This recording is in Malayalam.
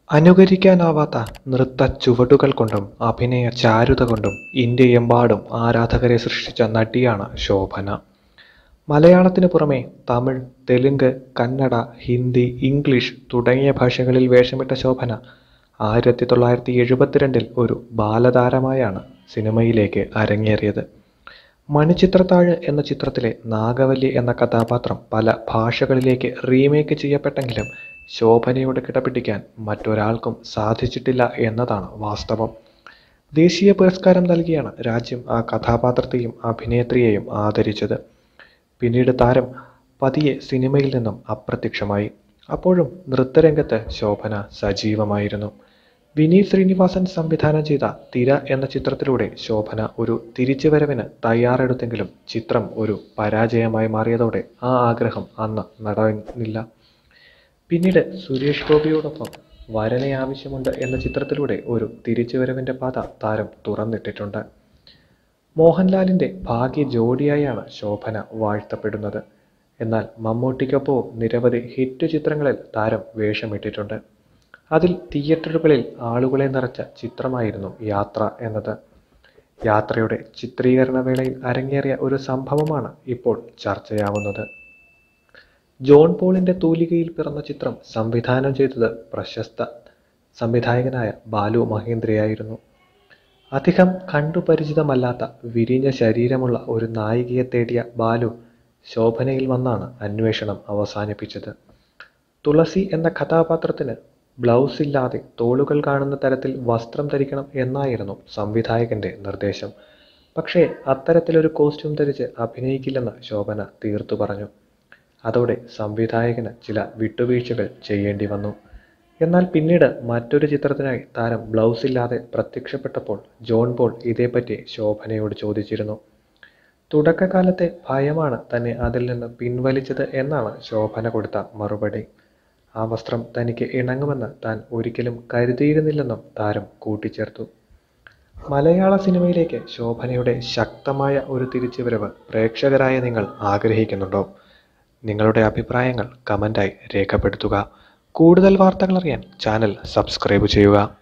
അനുകരിക്കാനാവാത്ത നൃത്ത ചുവടുകൾ കൊണ്ടും അഭിനയ ചാരുത കൊണ്ടും ഇന്ത്യയെമ്പാടും ആരാധകരെ സൃഷ്ടിച്ച നടിയാണ് ശോഭന മലയാളത്തിന് പുറമെ തമിഴ് തെലുങ്ക് കന്നഡ ഹിന്ദി ഇംഗ്ലീഷ് തുടങ്ങിയ ഭാഷകളിൽ വേഷമിട്ട ശോഭന ആയിരത്തി തൊള്ളായിരത്തി എഴുപത്തിരണ്ടിൽ ഒരു ബാലതാരമായാണ് സിനിമയിലേക്ക് അരങ്ങേറിയത് മണിച്ചിത്രത്താഴ് എന്ന ചിത്രത്തിലെ നാഗവല്ലി എന്ന കഥാപാത്രം പല ഭാഷകളിലേക്ക് റീമേക്ക് ചെയ്യപ്പെട്ടെങ്കിലും ശോഭനയോട് കിടപിടിക്കാൻ മറ്റൊരാൾക്കും സാധിച്ചിട്ടില്ല എന്നതാണ് വാസ്തവം ദേശീയ പുരസ്കാരം നൽകിയാണ് രാജ്യം ആ കഥാപാത്രത്തെയും അഭിനേത്രിയെയും ആദരിച്ചത് പിന്നീട് താരം പതിയെ സിനിമയിൽ നിന്നും അപ്രത്യക്ഷമായി അപ്പോഴും നൃത്തരംഗത്ത് ശോഭന സജീവമായിരുന്നു വിനീത് ശ്രീനിവാസൻ സംവിധാനം ചെയ്ത തിര എന്ന ചിത്രത്തിലൂടെ ശോഭന ഒരു തിരിച്ചുവരവിന് തയ്യാറെടുത്തെങ്കിലും ചിത്രം ഒരു പരാജയമായി മാറിയതോടെ ആ ആഗ്രഹം അന്ന് നടന്നില്ല പിന്നീട് സുരേഷ് ഗോപിയോടൊപ്പം വരനെ ആവശ്യമുണ്ട് എന്ന ചിത്രത്തിലൂടെ ഒരു തിരിച്ചുവരവിൻ്റെ പാത താരം തുറന്നിട്ടിട്ടുണ്ട് മോഹൻലാലിൻ്റെ ഭാഗ്യ ജോഡിയായാണ് ശോഭന വാഴ്ത്തപ്പെടുന്നത് എന്നാൽ മമ്മൂട്ടിക്കൊപ്പവും നിരവധി ഹിറ്റ് ചിത്രങ്ങളിൽ താരം വേഷമിട്ടിട്ടുണ്ട് അതിൽ തിയേറ്ററുകളിൽ ആളുകളെ നിറച്ച ചിത്രമായിരുന്നു യാത്ര എന്നത് യാത്രയുടെ ചിത്രീകരണ വേളയിൽ അരങ്ങേറിയ ഒരു സംഭവമാണ് ഇപ്പോൾ ചർച്ചയാവുന്നത് ജോൺ പോളിന്റെ തൂലികയിൽ പിറന്ന ചിത്രം സംവിധാനം ചെയ്തത് പ്രശസ്ത സംവിധായകനായ ബാലു മഹേന്ദ്രയായിരുന്നു അധികം കണ്ടുപരിചിതമല്ലാത്ത വിരിഞ്ഞ ശരീരമുള്ള ഒരു നായികയെ തേടിയ ബാലു ശോഭനയിൽ വന്നാണ് അന്വേഷണം അവസാനിപ്പിച്ചത് തുളസി എന്ന കഥാപാത്രത്തിന് ബ്ലൗസ് ഇല്ലാതെ തോളുകൾ കാണുന്ന തരത്തിൽ വസ്ത്രം ധരിക്കണം എന്നായിരുന്നു സംവിധായകന്റെ നിർദ്ദേശം പക്ഷേ അത്തരത്തിലൊരു കോസ്റ്റ്യൂം ധരിച്ച് അഭിനയിക്കില്ലെന്ന് ശോഭന തീർത്തു പറഞ്ഞു അതോടെ സംവിധായകന് ചില വിട്ടുവീഴ്ചകൾ ചെയ്യേണ്ടി വന്നു എന്നാൽ പിന്നീട് മറ്റൊരു ചിത്രത്തിനായി താരം ബ്ലൗസ് ഇല്ലാതെ പ്രത്യക്ഷപ്പെട്ടപ്പോൾ ജോൺ പോൾ ഇതേപ്പറ്റി ശോഭനയോട് ചോദിച്ചിരുന്നു തുടക്കകാലത്തെ ഭയമാണ് തന്നെ അതിൽ നിന്ന് പിൻവലിച്ചത് എന്നാണ് ശോഭന കൊടുത്ത മറുപടി ആ വസ്ത്രം തനിക്ക് ഇണങ്ങുമെന്ന് താൻ ഒരിക്കലും കരുതിയിരുന്നില്ലെന്നും താരം കൂട്ടിച്ചേർത്തു മലയാള സിനിമയിലേക്ക് ശോഭനയുടെ ശക്തമായ ഒരു തിരിച്ചുവരവ് പ്രേക്ഷകരായ നിങ്ങൾ ആഗ്രഹിക്കുന്നുണ്ടോ നിങ്ങളുടെ അഭിപ്രായങ്ങൾ കമൻ്റായി രേഖപ്പെടുത്തുക കൂടുതൽ വാർത്തകൾ അറിയാൻ ചാനൽ സബ്സ്ക്രൈബ് ചെയ്യുക